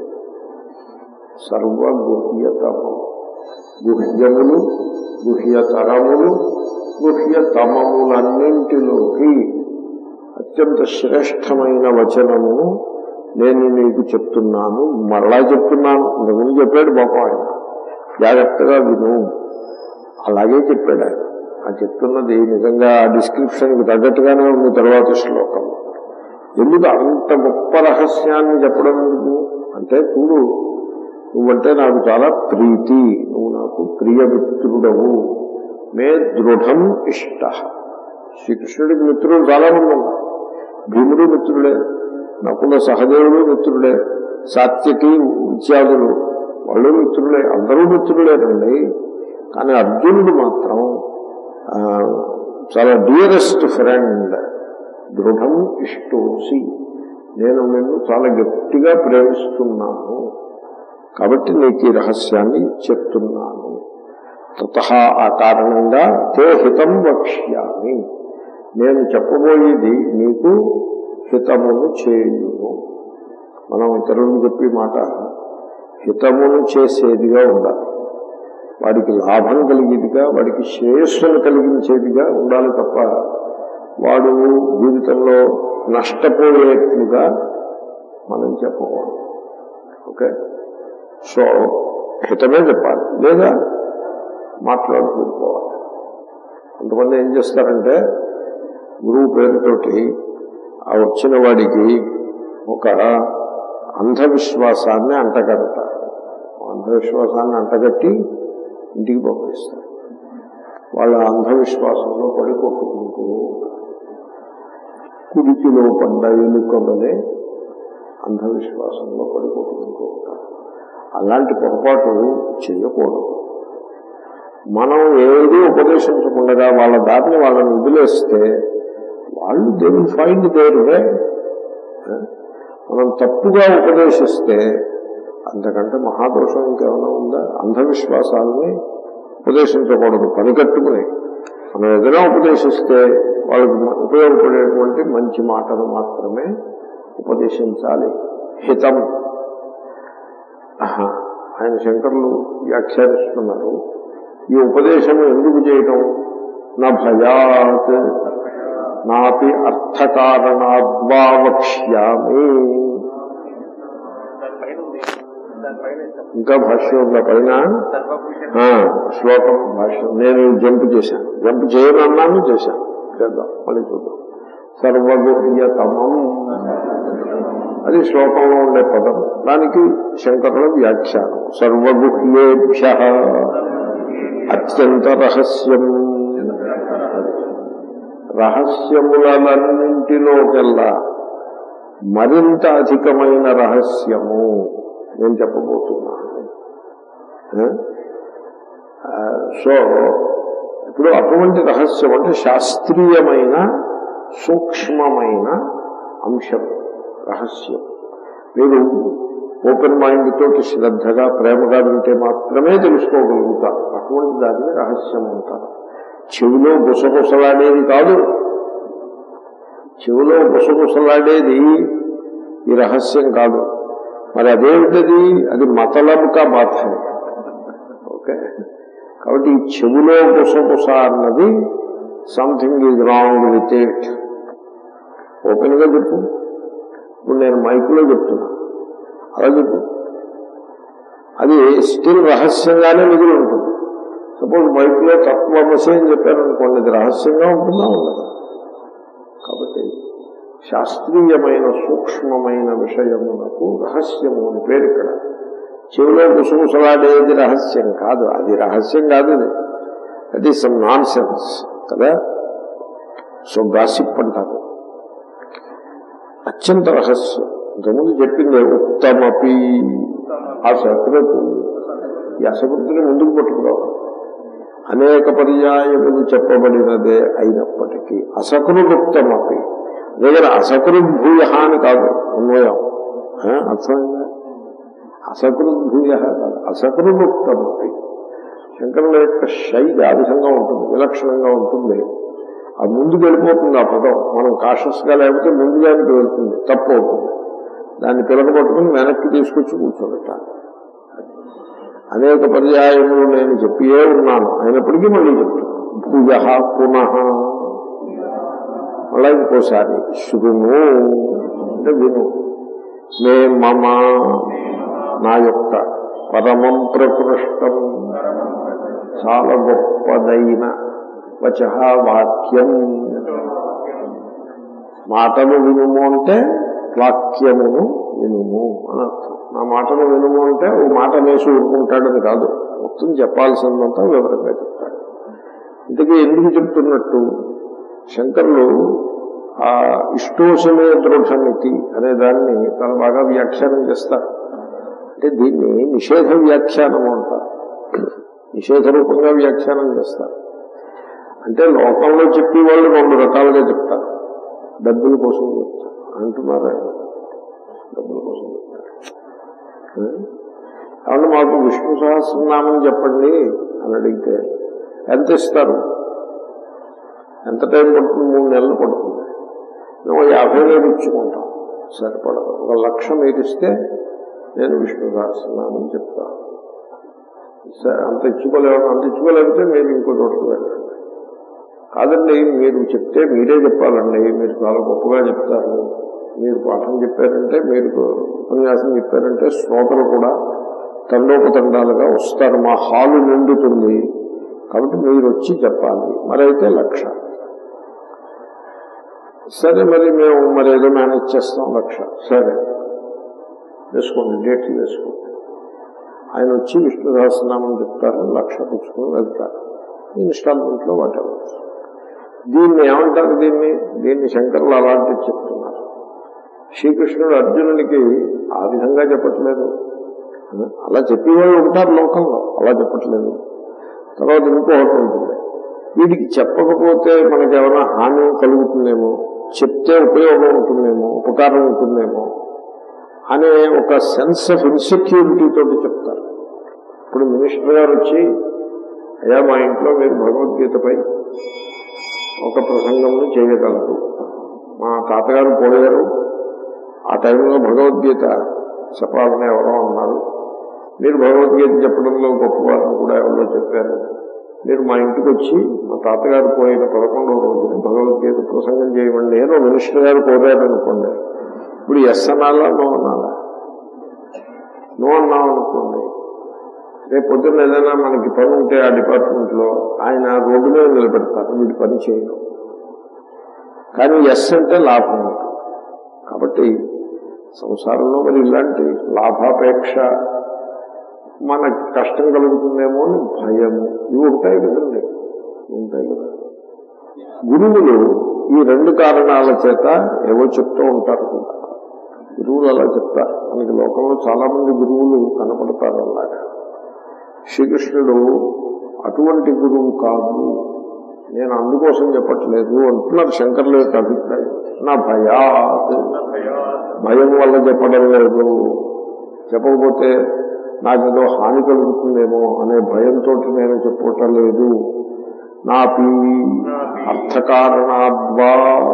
సర్వగుహ్యతమము గుహ్యములు గుహ్యతరములు గుహ్యతమములన్నింటిలోకి అత్యంత శ్రేష్టమైన వచనము నేను నీకు చెప్తున్నాను మరలా చెప్తున్నాను ఇంతకుముందు చెప్పాడు పాపం ఆయన జాగ్రత్తగా విను అలాగే చెప్పాడు ఆయన ఆ చెప్తున్నది నిజంగా ఆ డిస్క్రిప్షన్కి తగ్గట్టుగానే ఉంది తర్వాత శ్లోకం ఎందుకు అంత గొప్ప రహస్యాన్ని చెప్పడం ఎందుకు అంటే చూడు నువ్వంటే నాకు చాలా ప్రీతి నువ్వు నాకు ప్రియమిత్రుడవు మే దృఢం ఇష్ట శ్రీకృష్ణుడికి మిత్రుడు చాలా మంది ఉన్నారు భీముడు మిత్రుడే నకుల సహదేవుడు మిత్రుడే సాత్యకి ఇత్యాదులు వాళ్ళు మిత్రులే అందరూ మిత్రులేనండి కానీ అర్జునుడు మాత్రం ఆ, చాలా డియరెస్ట్ ఫ్రెండ్ దృఢం ఇష్టోసి నేను నిన్ను చాలా గట్టిగా ప్రేమిస్తున్నాను కాబట్టి నీకు ఈ రహస్యాన్ని చెప్తున్నాను తత ఆ కారణంగా తే హితం వక్ష్యామి నేను చెప్పబోయేది నీకు హితమును చేయును మనం ఇతరులకు చెప్పే మాట హితమును చేసేదిగా ఉండాలి వాడికి లాభం కలిగేదిగా వాడికి శ్రేయస్సును కలిగించేదిగా ఉండాలి తప్ప వాడు జీవితంలో నష్టపోయేట్లుగా మనం చెప్పకూడదు ఓకే సో హితమే చెప్పాలి లేదా మాట్లాడుకోవాలి కొంతమంది ఏం చేస్తారంటే గురువు పేరుతోటి ఆ వచ్చిన వాడికి ఒక అంధవిశ్వాసాన్ని అంటగడతారు అంధవిశ్వాసాన్ని అంటగట్టి ఇంటికి పంపిస్తారు వాళ్ళ అంధవిశ్వాసంలో పడి కొట్టుకుంటూ కుడికిలో పడ్డ ఎలుకమనే అంధవిశ్వాసంలో పడి కొట్టుకుంటూ ఉంటారు అలాంటి పొరపాటు చేయకూడదు మనం ఏది ఉపదేశించకుండా వాళ్ళ దారిని వాళ్ళని వదిలేస్తే వాళ్ళు they will find their way మనం తప్పుగా ఉపదేశిస్తే అంతకంటే మహాదోషం ఇంకేమైనా ఉందా అంధవిశ్వాసాలని ఉపదేశించకూడదు పని కట్టుకుని మనం ఏదైనా ఉపదేశిస్తే వాళ్ళకి ఉపయోగపడేటువంటి మంచి మాటను మాత్రమే ఉపదేశించాలి హితం ఆహా. ఆయన శంకరులు వ్యాఖ్యానిస్తున్నారు ఈ ఉపదేశం ఎందుకు చేయటం నా భయాత్ నాపి అర్థకారణాద్వా వక్ష్యామి ఇంకా భాష్యం ఉందా పైన ఆ, శ్లోకం భాష్యం నేను జంప్ చేశాను జంప్ చేయనన్నాను చేశాను చేద్దాం మళ్ళీ చూద్దాం సర్వగుహ్యతమం అది శ్లోకంలో ఉండే పదం దానికి శంకరుల వ్యాఖ్యానం సర్వగుహ్యేభ్య అత్యంత రహస్యం రహస్యములన్నింటిలోకెల్లా మరింత అధికమైన రహస్యము నేను చెప్పబోతున్నాను ఆ, సో ఇప్పుడు అటువంటి రహస్యం అంటే శాస్త్రీయమైన సూక్ష్మమైన అంశం రహస్యం మీరు ఓపెన్ మైండ్ తోటి శ్రద్ధగా ప్రేమగా వింటే మాత్రమే తెలుసుకోగలుగుతారు అటువంటి దాన్ని రహస్యం అంటారు చెవిలో గుసగుసలాడేది కాదు చెవిలో గుసగుసలాడేది ఈ రహస్యం కాదు మరి అదేమిటది అది మతలబు కా బాధ ఓకే కాబట్టి ఈ చెవిలో గుసగుస అన్నది something is wrong with it open గా చెప్పు ఇప్పుడు నేను మైకులో చెప్తున్నా అలా చెప్పు అది స్టిల్ రహస్యంగానే మిగిలి ఉంటుంది సపోజ్ మైకులో తత్వమసి అని చెప్పారు అనుకోండి అది రహస్యంగా ఉంటుందా ఉండదు కాబట్టి శాస్త్రీయమైన సూక్ష్మమైన విషయమునకు రహస్యము అని పేరు ఇక్కడ చెవిలో గుసగుసలాడేది రహస్యం కాదు అది రహస్యం కాదు అది that is some nonsense కదా సో గాసిప్ అంటారు అత్యంత రహస్యం ఇంతకుముందు చెప్పింది ఉత్తమపి ఆ సకృతు ఈ అసకృతిని ముందుకు పట్టుకురావాలి అనేక పర్యాయములు చెప్పబడినదే అయినప్పటికీ అసకృదుక్తమపి దగ్గర అసకృద్భూయ అని కాదు అన్వయం ఆ, అర్థమైందా అసకృద్భూయ కాదు అసకృదుక్తమపి శంకరుల యొక్క శైలి ఆ విధంగా ఉంటుంది విలక్షణంగా ఉంటుంది ఆ ముందుకు వెళ్ళిపోతుంది ఆ పదం మనం కాషస్ గా లేకపోతే ముందుగానికి వెళ్తుంది తప్పు అవుతుంది దాన్ని పిలకపట్టుకుని వెనక్కి తీసుకొచ్చి కూర్చోబెట్టాలి అనేక పర్యాయములు నేను చెప్పియే ఉన్నాను అయినప్పటికీ మళ్ళీ చెప్తున్నాను భూయ పునః మళ్ళా ఇంకోసారి శృణు అంటే విను మే మమ నా యొక్క పరమం ప్రకృష్టం చాలా గొప్పదైన వచ వాక్యం మాటలు వినుము అంటే వాక్యమును వినుము అని అర్థం నా మాటను వినుము అంటే ఓ మాట వేసి ఊరుకుంటాడని కాదు మొత్తం చెప్పాల్సిందంతా వివరంగా చెప్తాడు ఇంతకీ ఎందుకు చెప్తున్నట్టు శంకరులు ఆ ఇష్టోషమే దృఢమితి అనే దాన్ని చాలా బాగా వ్యాఖ్యానం చేస్తారు అంటే దీన్ని నిషేధ వ్యాఖ్యానము అంటారు నిషేధ రూపంగా వ్యాఖ్యానం చేస్తారు అంటే లోకంలో చెప్పే వాళ్ళు రెండు రకాలుగా చెప్తారు డబ్బుల కోసం చెప్తారు అంటున్నారా డబ్బుల కోసం చెప్తారు కాబట్టి మాకు విష్ణు సహస్రనామం చెప్పండి అని అడిగితే ఎంత ఇస్తారు ఎంత టైం పడుతుంది మూడు నెలలు పడుతుంది మేము యాభై వేలు ఇచ్చుకుంటాం సరిపడదు ఒక లక్ష మీరు ఇస్తే నేను విష్ణు సహస్రనామం చెప్తాను సరే అంత ఇచ్చుకోలేము అంత ఇచ్చుకోలేకపోతే మీరు ఇంకో చోటుకు వెళ్ళండి కాదండి మీరు చెప్తే మీరే చెప్పాలండి మీరు చాలా గొప్పగా చెప్తారు మీరు పాఠం చెప్పారంటే మీరు ఉపన్యాసం చెప్పారంటే శ్రోతలు కూడా తండోపతండాలుగా వస్తారు మా హాలు నిండుతుంది కాబట్టి మీరు వచ్చి చెప్పాలి మరైతే లక్ష సరే మరి మేము మరి ఏదో మేనేజ్ చేస్తాం లక్ష సరే వేసుకోండి డేట్లు వేసుకోండి ఆయన వచ్చి విష్ణు సహస్రనామం చెప్తారు లక్ష పుచ్చుకుని వెళ్తారు ఇన్స్టాల్మెంట్లో వాటెవర్ దీన్ని ఏమంటారు దీన్ని దీన్ని శంకర్లు అలాంటివి చెప్తున్నారు శ్రీకృష్ణుడు అర్జునుడికి ఆ విధంగా చెప్పట్లేదు అలా చెప్పేవాళ్ళు ఉంటారు లోకంలో అలా చెప్పట్లేదు తర్వాత ఇంకొకటి ఉంటుంది వీటికి చెప్పకపోతే మనకి ఏమైనా హాని కలుగుతుందేమో చెప్తే ఉపయోగం ఉంటుందేమో ఉపకారం ఉంటుందేమో అనే ఒక సెన్స్ ఆఫ్ ఇన్సెక్యూరిటీ తోటి చెప్తారు ఇప్పుడు మినిస్టర్ గారు వచ్చి అయ్యా మా ఇంట్లో మీరు భగవద్గీతపై ఒక ప్రసంగంను చేయగలరు మా తాతగారు పోయారు ఆ టైంలో భగవద్గీత చెప్పాలని ఎవరో అన్నారు మీరు భగవద్గీత చెప్పడంలో గొప్పవారిని కూడా ఎవరో చెప్పారు మీరు మా ఇంటికి వచ్చి మా తాతగారు పోయిన పదకొండవ రోజున భగవద్గీత ప్రసంగం చేయమండి అని మినిస్టర్ గారు కోరారు అనుకోండి ఇప్పుడు ఎస్ అనాలా నో అనాలా నో అన్నాం అనుకోండి రేపు పొద్దున్న ఏదైనా మనకి పని ఉంటే ఆ డిపార్ట్మెంట్ లో ఆయన రోడ్డు మీద నిలబెడతారు వీటి పని చేయడం కానీ ఎస్ అంటే లాభం ఉంటుంది కాబట్టి సంసారంలో మరి ఇలాంటి లాభాపేక్ష మనకి కష్టం కలుగుతుందేమో అని భయము ఇవి ఉంటాయి కదండి ఇవి ఉంటాయి కదా గురువులు ఈ రెండు కారణాల చేత ఏవో చెప్తూ ఉంటారు కూడా గురువులు అలా చెప్తారు మనకి లోకంలో చాలా మంది గురువులు కనపడతారు అలాగా శ్రీకృష్ణుడు అటువంటి గురువు కాదు నేను అందుకోసం చెప్పట్లేదు అంటున్నారు శంకర్ల యొక్క అభిప్రాయం నా భయాత్ భయం వల్ల చెప్పడం లేదు చెప్పకపోతే నాకేదో హాని కలుగుతుందేమో అనే భయంతో నేను చెప్పటం లేదు నాపి అర్థకారణాద్వా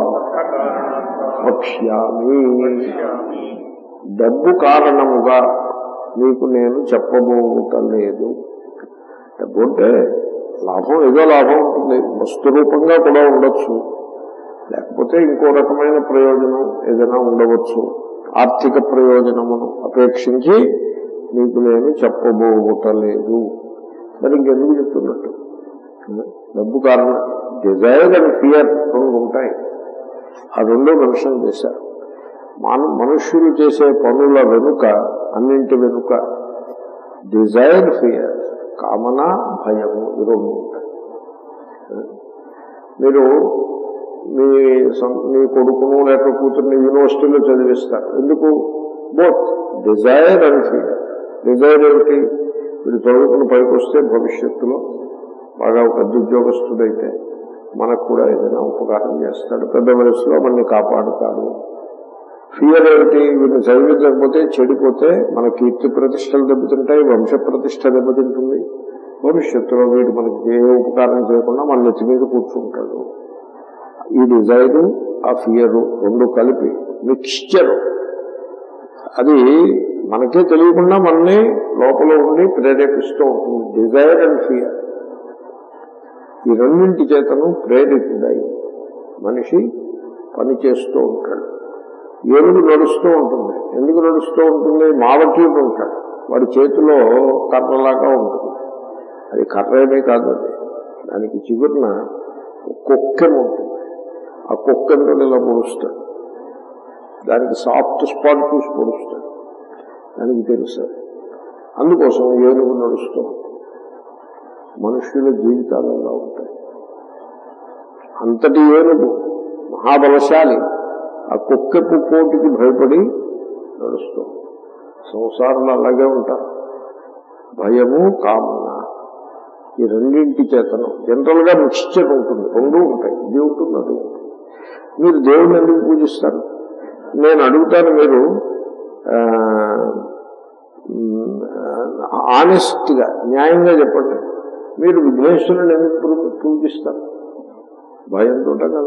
వక్ష్యామి డబ్బు కారణముగా మీకు నేను చెప్పబోటం లేదు డబ్బు అంటే లాభం ఏదో లాభం ఉంటుంది వస్తు రూపంగా కూడా ఉండొచ్చు లేకపోతే ఇంకో రకమైన ప్రయోజనం ఏదైనా ఉండవచ్చు ఆర్థిక ప్రయోజనమును అపేక్షించి మీకు నేను చెప్పబోటలేదు మరి ఇంకెందుకు చెప్తున్నట్టు డబ్బు కారణం డిజైర్ అండ్ ఫియర్ రెండు ఉంటాయి ఆ రెండో మెన్షన్ చేశారు మన మనుష్యులు చేసే పనుల వెనుక అన్నింటి వెనుక డిజైర్ ఫియర్ కామన భయము ఈ రెండు ఉంటాయి మీరు మీ సం- మీ కొడుకును లేక కూతుర్ని యూనివర్సిటీలో చదివిస్తారు ఎందుకు both desire and fear desire ఏమిటి వీడు చదువుకుని పైకి వస్తే భవిష్యత్తులో బాగా పెద్ద ఉద్యోగస్తుడైతే మనకు కూడా ఏదైనా ఉపకారం చేస్తాడు పెద్ద వయసులో మనల్ని కాపాడుతాడు ఫియర్ ఏమిటి వీడిని చదివించకపోతే చెడిపోతే మన కీర్తి ప్రతిష్టలు దెబ్బతింటాయి వంశ ప్రతిష్ట దెబ్బతింటుంది భవిష్యత్తులో వీడు మనకి ఏ ఉపకారం చేయకుండా మన నెత్తి మీద కూర్చుంటాడు ఈ డిజైరు ఆ ఫియరు రెండు కలిపి మిక్స్చర్ అది మనకే తెలియకుండా మనని లోపల ఉండి ప్రేరేపిస్తూ ఉంటుంది డిజైర్ అండ్ ఫియర్ ఈ రెండింటి చేతను ప్రేరితుడై మనిషి పని చేస్తూ ఉంటాడు ఏనుగు నడుస్తూ ఉంటుంది ఎందుకు నడుస్తూ ఉంటుంది మావటీయుడు ఉంటాడు వాడి చేతిలో కర్రలాగా ఉంటుంది అది కర్ర ఏమీ కాదు అది దానికి చిగురున కుక్కెం ఉంటుంది ఆ కుక్కెంతో ఇలా పొడుస్తాడు దానికి సాఫ్ట్ స్పాట్ చూసి పొడుస్తాడు దానికి తెలుసు అందుకోసం ఏనుగు నడుస్తూ ఉంటుంది మనుష్యుల జీవితాలు ఎలా ఉంటాయి అంతటి ఏనుగు మహాబలశాలి ఆ కుక్కెపు పోటీకి భయపడి నడుస్తూ ఉంటుంది. సంసారంలో అలాగే ఉంటారు భయము కామన ఈ రెండింటి చేతను జనరల్ గా మిక్స్చర్ ఉంటుంది రెండు ఉంటాయి ఇది ఉంటుంది అది ఉంటుంది మీరు దేవుడిని ఎందుకు పూజిస్తారు నేను అడుగుతాను మీరు ఆనెస్ట్ గా న్యాయంగా చెప్పండి మీరు విఘ్నేశ్వరుని ఎందుకు పూ- పూజిస్తారు భయంతో కదా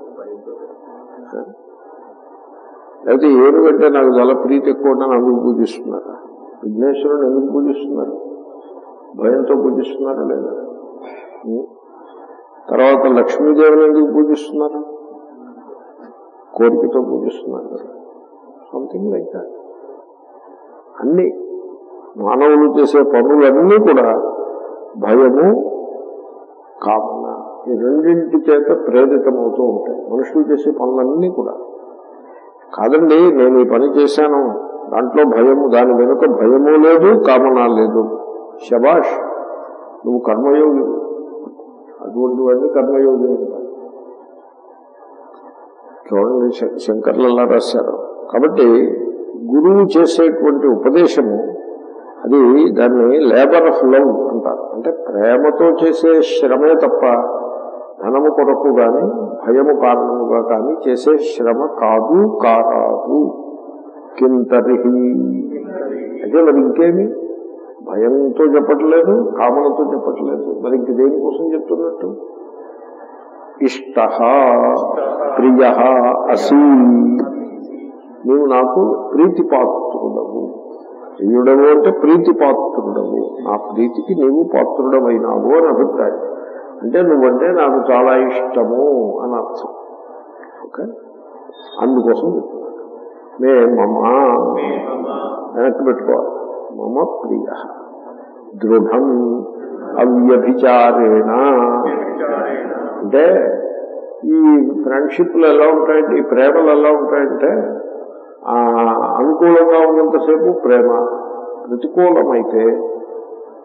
లేకపోతే ఏనుగంటే నాకు చాలా ప్రీతి ఎక్కువ ఉందని అందుకు పూజిస్తున్నారా విఘ్నేశ్వరుని ఎందుకు పూజిస్తున్నారు భయంతో పూజిస్తున్నారా లేదా ఉం? తర్వాత లక్ష్మీదేవిని ఎందుకు పూజిస్తున్నారు కోరికతో పూజిస్తున్నారు సంథింగ్ లైక్ దాట్ అన్ని మానవులు చేసే పనులన్నీ కూడా భయము కామన ఈ రెండింటి చేత ప్రేరితమవుతూ ఉంటాయి మనుషులు చేసే పనులన్నీ కూడా కాదండి నేను ఈ పని చేశాను దాంట్లో భయము దాని వెనుక భయము లేదు కామన లేదు శబాష్ నువ్వు కర్మయోగి అటువంటి వాడిని కర్మయోగి అంటారు చూడండి శం- శంకర్లు అలా రాశారు కాబట్టి గురువు చేసేటువంటి ఉపదేశము అది దాన్ని లేబర్ ఆఫ్ లవ్ అంటారు అంటే ప్రేమతో చేసే శ్రమే తప్ప ధనము కొరకు గాని భయము కారణముగా కానీ చేసే శ్రమ కాదు కారాదు కింతరిహి అయితే మరి ఇంకేమి భయంతో చెప్పట్లేదు కామనతో చెప్పట్లేదు మరి ఇంక దేనికోసం చెప్తున్నట్టు ఇష్ట ప్రియ అసీ నీవు నాకు ప్రీతిపాత్రుడవు ప్రియుడవు అంటే ప్రీతిపాత్రుడవు నా ప్రీతికి నీవు పాత్రుడమైనావు అని అభిప్రాయం అంటే నువ్వంటే నాకు చాలా ఇష్టము అని అర్థం ఓకే అందుకోసం చెప్తున్నాను మే మమ వెనక్కి పెట్టుకోవాలి మమ ప్రియ దృఢం అవ్యభిచారేణ అంటే ఈ ఫ్రెండ్షిప్లు ఎలా ఉంటాయంటే ఈ ప్రేమలు ఎలా ఉంటాయంటే ఆ, అనుకూలంగా ఉన్నంతసేపు ప్రేమ ప్రతికూలమైతే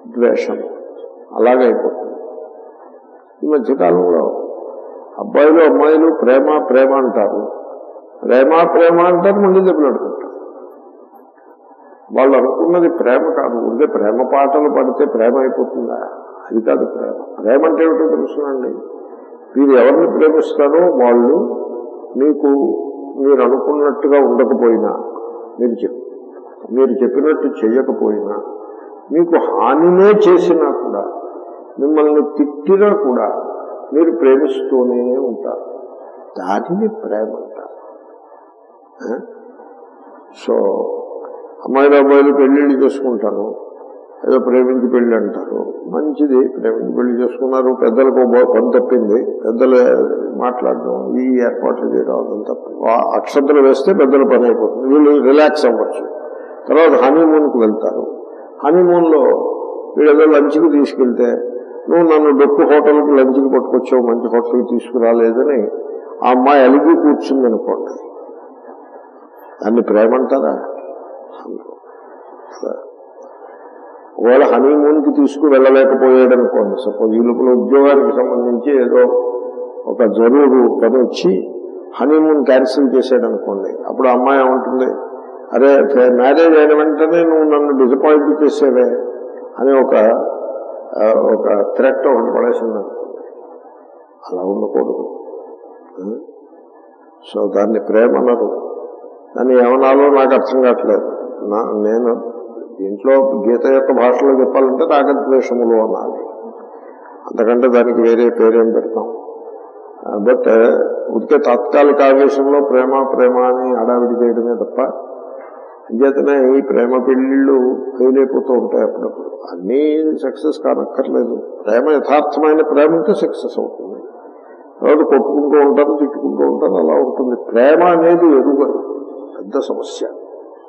ద్వేషం అలాగైపోతుంది ఈ మధ్యకాలంలో అబ్బాయిలు అమ్మాయిలు ప్రేమ ప్రేమ అంటారు ప్రేమ ప్రేమ అంటారు మళ్ళీ దెబ్బలాడుకుంటారు వాళ్ళు అనుకున్నది ప్రేమ కాదు ఉండే ప్రేమ పాటలు పడితే ప్రేమ అయిపోతుందా అది కాదు ప్రేమ ప్రేమ అంటే ఏమిటో తెలుసునండి మీరు ఎవరిని ప్రేమిస్తారో వాళ్ళు మీకు మీరు అనుకున్నట్టుగా ఉండకపోయినా మీరు చెప్ మీరు చెప్పినట్టు చేయకపోయినా మీకు హానినే చేసినా కూడా మిమ్మల్ని తిట్టినా కూడా మీరు ప్రేమిస్తూనే ఉంటారు దానిని ప్రేమ అంటారు ఆ? సో అమ్మాయిలు అబ్బాయిలు పెళ్లిళ్ళు చేసుకుంటారు ఏదో ప్రేమించి పెళ్లి అంటారు మంచిది ప్రేమించి పెళ్లి చేసుకున్నారు పెద్దలకు బో- పని తప్పింది పెద్దలు మాట్లాడడం ఈ ఏర్పాట్లు చేయడం అదంతా ఆ అక్షంతలు వేస్తే పెద్దల పని అయిపోతుంది వీళ్ళు రిలాక్స్ అవ్వచ్చు తర్వాత హనీమూన్కి వెళ్తారు హనీమూన్లో వీళ్ళు ఏదో లంచ్కి తీసుకెళ్తే నువ్వు నన్ను డొక్కు హోటల్కి లంచ్కి పట్టుకొచ్చావు మంచి హోటల్కి తీసుకురాలేదని ఆ అమ్మాయి అలిగి కూర్చుంది అనుకోండి దాన్ని ప్రేమ అంటారా ఒకవేళ హనీమూన్కి తీసుకు వెళ్ళలేకపోయాడు అనుకోండి సపోజ్ ఈ లోపల ఉద్యోగానికి సంబంధించి ఏదో ఒక జరువు పని వచ్చి హనీమూన్ క్యాన్సిల్ చేశాడు అనుకోండి అప్పుడు ఆ అమ్మాయి ఏమంటుంది అరే మ్యారేజ్ అయిన వెంటనే నువ్వు నన్ను డిసప్పాయింట్ చేసేవే అని ఒక ఆ, ఒక థ్రెట్ ఒకటి పడేసింది అనుకోండి అలా ఉండకూడదు ఆ? సో దాన్ని ప్రేమ అన్నారు దాన్ని ఏమనాలో నాకు అర్థం కావట్లేదు నా నేను దీంట్లో గీత యొక్క భాషలో చెప్పాలంటే రాగద్వేషములు అనాలి అంతకంటే దానికి వేరే పేరేం పెడతాం బట్ ఉడికే తాత్కాలిక ఆవేశంలో ప్రేమ ప్రేమ అని హడావిడి చేయడమే తప్ప అంచేతనే ఈ ప్రేమ పెళ్లిళ్ళు ఫెయిల్ అయిపోతూ ఉంటాయి అప్పుడప్పుడు అన్నీ సక్సెస్ కానక్కర్లేదు ప్రేమ యథార్థమైన ప్రేమ ఉంటే సక్సెస్ అవుతుంది తర్వాత కొట్టుకుంటూ ఉంటారు తిట్టుకుంటూ ఉంటారు అలా ఉంటుంది ప్రేమ అనేది ఎరుగదు పెద్ద సమస్య